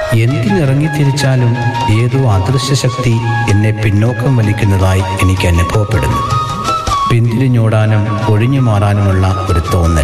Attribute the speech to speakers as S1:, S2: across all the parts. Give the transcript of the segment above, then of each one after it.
S1: എന്തിനിറങ്ങി തിരിച്ചാലും ഏതോ അദൃശ്യ ശക്തി എന്നെ പിന്നോക്കം വലിക്കുന്നതായി എനിക്ക് അനുഭവപ്പെടുന്നു പിന്തിരിഞ്ഞോടാനും ഒഴിഞ്ഞു മാറാനുമുള്ള ഒരു തോന്നൽ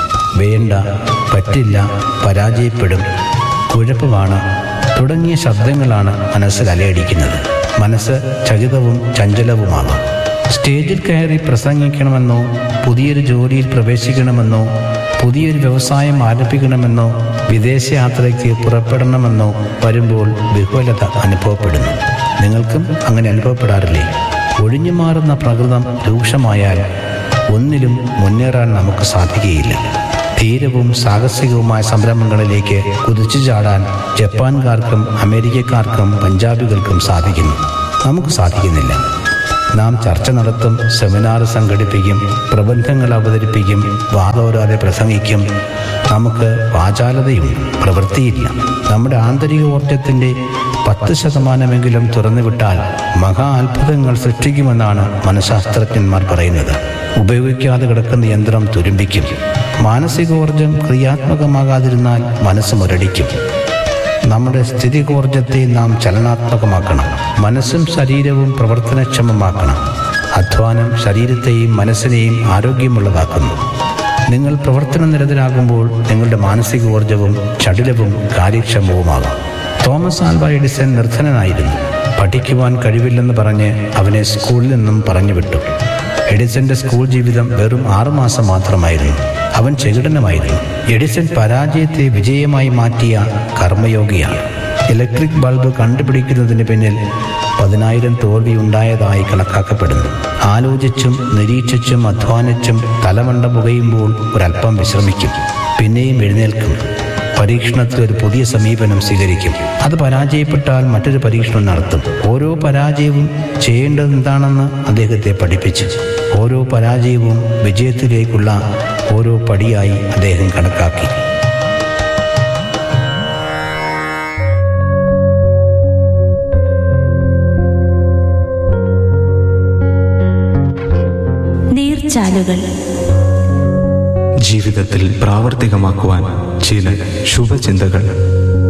S1: വേണ്ട പറ്റില്ല പരാജയപ്പെടും കുഴപ്പമാണ് തുടങ്ങിയ ശബ്ദങ്ങളാണ് മനസ്സിൽ അലയടിക്കുന്നത് മനസ്സ് ചകിതവും ചഞ്ചലവുമാകാം സ്റ്റേജിൽ കയറി പ്രസംഗിക്കണമെന്നോ പുതിയൊരു ജോലിയിൽ പ്രവേശിക്കണമെന്നോ പുതിയൊരു വ്യവസായം ആരംഭിക്കണമെന്നോ വിദേശയാത്രയ്ക്ക് പുറപ്പെടണമെന്നോ വരുമ്പോൾ വിഹ്വലത അനുഭവപ്പെടുന്നു നിങ്ങൾക്കും അങ്ങനെ അനുഭവപ്പെടാറില്ലേ ഒഴിഞ്ഞു മാറുന്ന പ്രകൃതം രൂക്ഷമായാൽ ഒന്നിലും മുന്നേറാൻ നമുക്ക് സാധിക്കുകയില്ല ധീരവും സാഹസികവുമായ സംരംഭങ്ങളിലേക്ക് കുതിച്ചു ചാടാൻ ജപ്പാൻകാർക്കും അമേരിക്കക്കാർക്കും പഞ്ചാബികൾക്കും സാധിക്കുന്നു നമുക്ക് സാധിക്കുന്നില്ല നാം ചർച്ച നടത്തും സെമിനാർ സംഘടിപ്പിക്കും പ്രബന്ധങ്ങൾ അവതരിപ്പിക്കും വാദോരാതെ പ്രസംഗിക്കും നമുക്ക് വാചാലതയുണ്ട് പ്രവൃത്തിയില്ല നമ്മുടെ ആന്തരിക ഊർജത്തിൻ്റെ പത്ത് ശതമാനമെങ്കിലും തുറന്നുവിട്ടാൽ മഹാ അത്ഭുതങ്ങൾ സൃഷ്ടിക്കുമെന്നാണ് മനഃശാസ്ത്രജ്ഞന്മാർ പറയുന്നത് ഉപയോഗിക്കാതെ കിടക്കുന്ന യന്ത്രം തുരുമ്പിക്കും മാനസികോർജം ക്രിയാത്മകമാകാതിരുന്നാൽ മനസ്സ് മുരടിക്കും നമ്മുടെ സ്ഥിതികോർജത്തെ നാം ചലനാത്മകമാക്കണം മനസ്സും ശരീരവും പ്രവർത്തനക്ഷമമാക്കണം അധ്വാനം ശരീരത്തെയും മനസ്സിനെയും ആരോഗ്യമുള്ളതാക്കുന്നു നിങ്ങൾ പ്രവർത്തന നിരതരാകുമ്പോൾ നിങ്ങളുടെ മാനസികോർജവും ചടിലവും കാര്യക്ഷമവുമാകും തോമസ് ആൽവ എഡിസൺ നിർധനനായിരുന്നു പഠിക്കുവാൻ കഴിവില്ലെന്ന് പറഞ്ഞ് അവനെ സ്കൂളിൽ നിന്നും പറഞ്ഞു വിട്ടു എഡിസന്റെ സ്കൂൾ ജീവിതം വെറും ആറുമാസം മാത്രമായിരുന്നു അവൻ ചെകിടനമായിരുന്നു എഡിസൺ പരാജയത്തെ വിജയമായി മാറ്റിയ കർമ്മയോഗിയാണ് ഇലക്ട്രിക് ബൾബ് കണ്ടുപിടിക്കുന്നതിന് പിന്നിൽ പതിനായിരം തോൽവി ഉണ്ടായതായി കണക്കാക്കപ്പെടുന്നു ആലോചിച്ചും നിരീക്ഷിച്ചും അധ്വാനിച്ചും തലമണ്ട പുകയുമ്പോൾ ഒരല്പം വിശ്രമിക്കും പിന്നെയും എഴുന്നേൽക്കും പരീക്ഷണത്തിൽ ഒരു പുതിയ സമീപനം സ്വീകരിക്കും അത് പരാജയപ്പെട്ടാൽ മറ്റൊരു പരീക്ഷണം നടത്തും ഓരോ പരാജയവും ചെയ്യേണ്ടത് എന്താണെന്ന് അദ്ദേഹത്തെ പഠിപ്പിച്ചു ഓരോ പരാജയവും വിജയത്തിലേക്കുള്ള ഓരോ പടിയായി അദ്ദേഹം കണക്കാക്കി
S2: നീർച്ചാലുകൾ
S3: ജീവിതത്തിൽ പ്രാവർത്തികമാക്കുവാൻ ചില ശുഭചിന്തകൾ